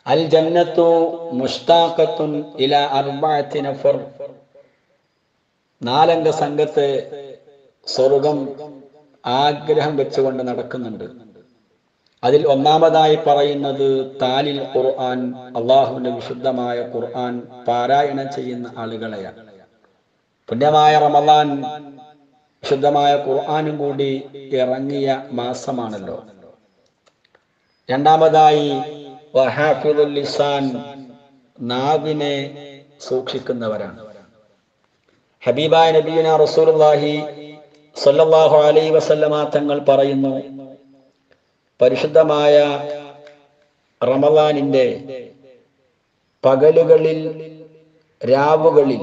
അൽ ജന്നത്തു മുഷ്താഖത്തുൻ ഇല അർബഅത്തി നഫർ നാലംഗ സംഘത്തെ സ്വർഗം ആഗ്രഹം വെച്ചുകൊണ്ട് നടക്കുന്നുണ്ട് അതിൽ ഒന്നാമതായി പറയുന്നത് താലിൽ ഖുർആൻ അള്ളാഹുവിന്റെ വിശുദ്ധമായ ഖുർആൻ പാരായണം ചെയ്യുന്ന ആളുകളെയാണ് പുണ്യമായ റമദാൻ വിശുദ്ധമായ ഖുർആാനും കൂടി ഇറങ്ങിയ മാസമാണല്ലോ രണ്ടാമതായി വഹാഫിദുൽ ലിസാൻ നാവിനെ സൂക്ഷിക്കുന്നവരാണ് ഹബീബായ നബീന റസൂലുള്ളാഹി സല്ലല്ലാഹു അലൈഹി വസല്ലമ തങ്ങൾ പറയുന്നു പരിശുദ്ധമായ റമദാനിന്റെ പകലുകളിൽ രാവുകളിൽ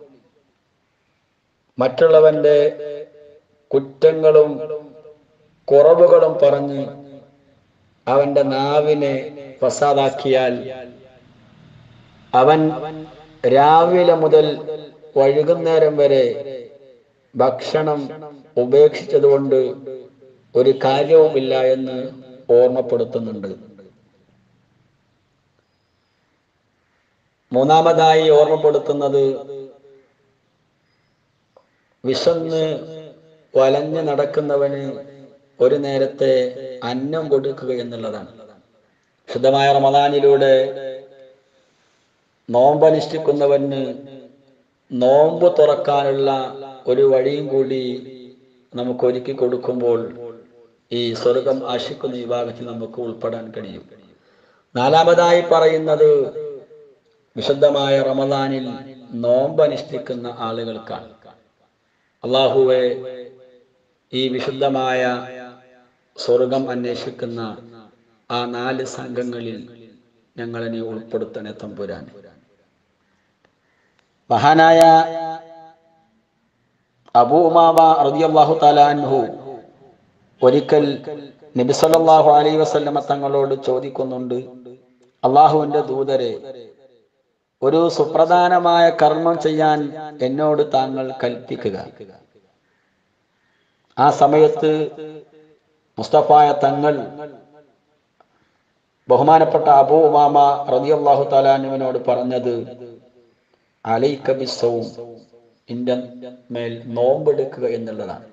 മറ്റുള്ളവന്റെ കുറ്റങ്ങളും കുറവുകളും പറഞ്ഞ് അവന്റെ നാവിനെ ഫസാദാക്കിയാൽ അവൻ രാവിലെ മുതൽ വൈകുന്നേരം വരെ ഭക്ഷണം ഉപേക്ഷിച്ചതുകൊണ്ട് ഒരു കാര്യവുമില്ല എന്ന് ഓർമ്മപ്പെടുത്തുന്നുണ്ട് മൂന്നാമതായി ഓർമ്മപ്പെടുത്തുന്നത് വിശന്ന് വലഞ്ഞു നടക്കുന്നവന് ഒരു നേരത്തെ അന്നം കൊടുക്കുക എന്നുള്ളതാണ് ശുദ്ധമായ റമദാനിലൂടെ നോമ്പനുഷ്ഠിക്കുന്നവന് നോമ്പ് തുറക്കാനുള്ള ഒരു വഴിയും കൂടി നമുക്ക് ഒരുക്കി കൊടുക്കുമ്പോൾ ഈ സ്വർഗം ആശിക്കുന്ന വിഭാഗത്തിൽ നമുക്ക് ഉൾപ്പെടാൻ കഴിയും നാലാമതായി പറയുന്നത് വിശുദ്ധമായ റമദാനിൽ നോമ്പനുഷ്ഠിക്കുന്ന ആളുകൾക്കാണ് അള്ളാഹുവെ ഈ വിശുദ്ധമായ സ്വർഗം അന്വേഷിക്കുന്ന ആ നാല് സംഘങ്ങളിൽ ഞങ്ങളെ നീ ഉൾപ്പെടുത്തണേ തമ്പുരാൻ മഹാനായ അബൂ ഉമാമ റളിയല്ലാഹു തആല അൻഹു ഒരിക്കൽ നബി സല്ലല്ലാഹു അലൈഹി വസല്ലമ തങ്ങളോട് ചോദിക്കുന്നുണ്ട് അള്ളാഹുവിന്റെ ദൂതരെ ഒരു സുപ്രധാനമായ കർമ്മം ചെയ്യാൻ എന്നോട് താങ്കൾ കൽപ്പിക്കുക ആ സമയത്ത് മുസ്തഫായ തങ്ങൾ ബഹുമാനപ്പെട്ട അബൂ ഉമാമ റളിയല്ലാഹു തആലാനുവിനോട് പറഞ്ഞത് അലൈക ബിസ്സൗം ഇന്റെ മേൽ നോമ്പെടുക്കുക എന്നുള്ളതാണ്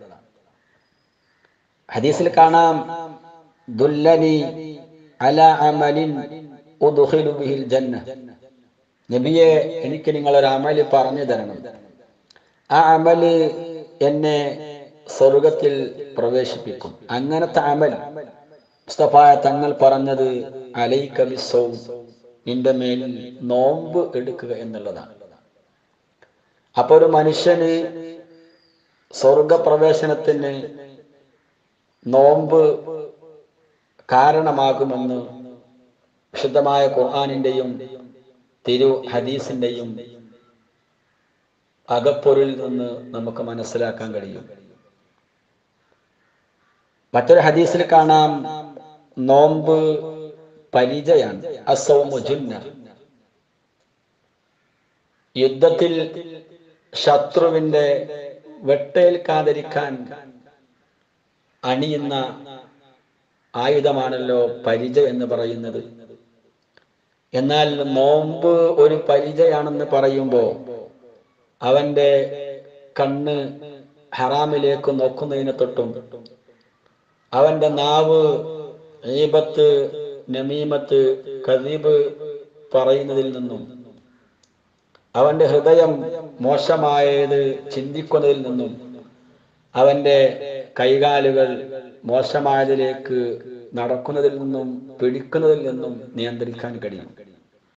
ഹദീസിൽ കാണാം ദുല്ലനി അല അമലിൻ ഉദ്ഖിലു ബിഹിൽ ജന്ന നബിയെ എനിക്ക് നിങ്ങൾ ഒരു അമല് പറഞ്ഞു തരണം ആ അമല് എന്നെ സ്വർഗത്തിൽ പ്രവേശിപ്പിക്കും അങ്ങനത്തെ അമൽ മുസ്തഫായ തങ്ങൾ പറഞ്ഞത് അലൈക ബിസ്സൗം നിന്റെ മേൽ നോമ്പ് എടുക്കുക എന്നുള്ളതാണ് അപ്പൊ ഒരു മനുഷ്യന് സ്വർഗപ്രവേശനത്തിന് നോമ്പ് കാരണമാകുമെന്ന് വിശുദ്ധമായ ഖുർആാനിന്റെയും തിരു ഹദീസിന്റെയും അകപ്പൊരിൽ നിന്ന് നമുക്ക് മനസ്സിലാക്കാൻ കഴിയും മറ്റൊരു ഹദീസിൽ കാണാം നോമ്പ് പരിചയാണ് അസൗമു ജുന്ന യുദ്ധത്തിൽ ശത്രുവിന്റെ വെട്ടേൽക്കാതിരിക്കാൻ അണിയുന്ന ആയുധമാണല്ലോ പരിച എന്ന് പറയുന്നത് എന്നാൽ നോമ്പ് ഒരു പരിചയാണെന്ന് പറയുമ്പോൾ അവന്റെ കണ്ണ് ഹറാമിലേക്ക് നോക്കുന്നതിനെ തൊട്ടും അവന്റെ നാവ് ഈബത്ത് നമീമത്ത് കദീബ് പറയുന്നതിൽ നിന്നും അവന്റെ ഹൃദയം മോശമായത് ചിന്തിക്കുന്നതിൽ നിന്നും അവന്റെ കൈകാലുകൾ മോശമായതിലേക്ക് നടക്കുന്നതിൽ നിന്നും പിടിക്കുന്നതിൽ നിന്നും നിയന്ത്രിക്കാൻ കഴിയും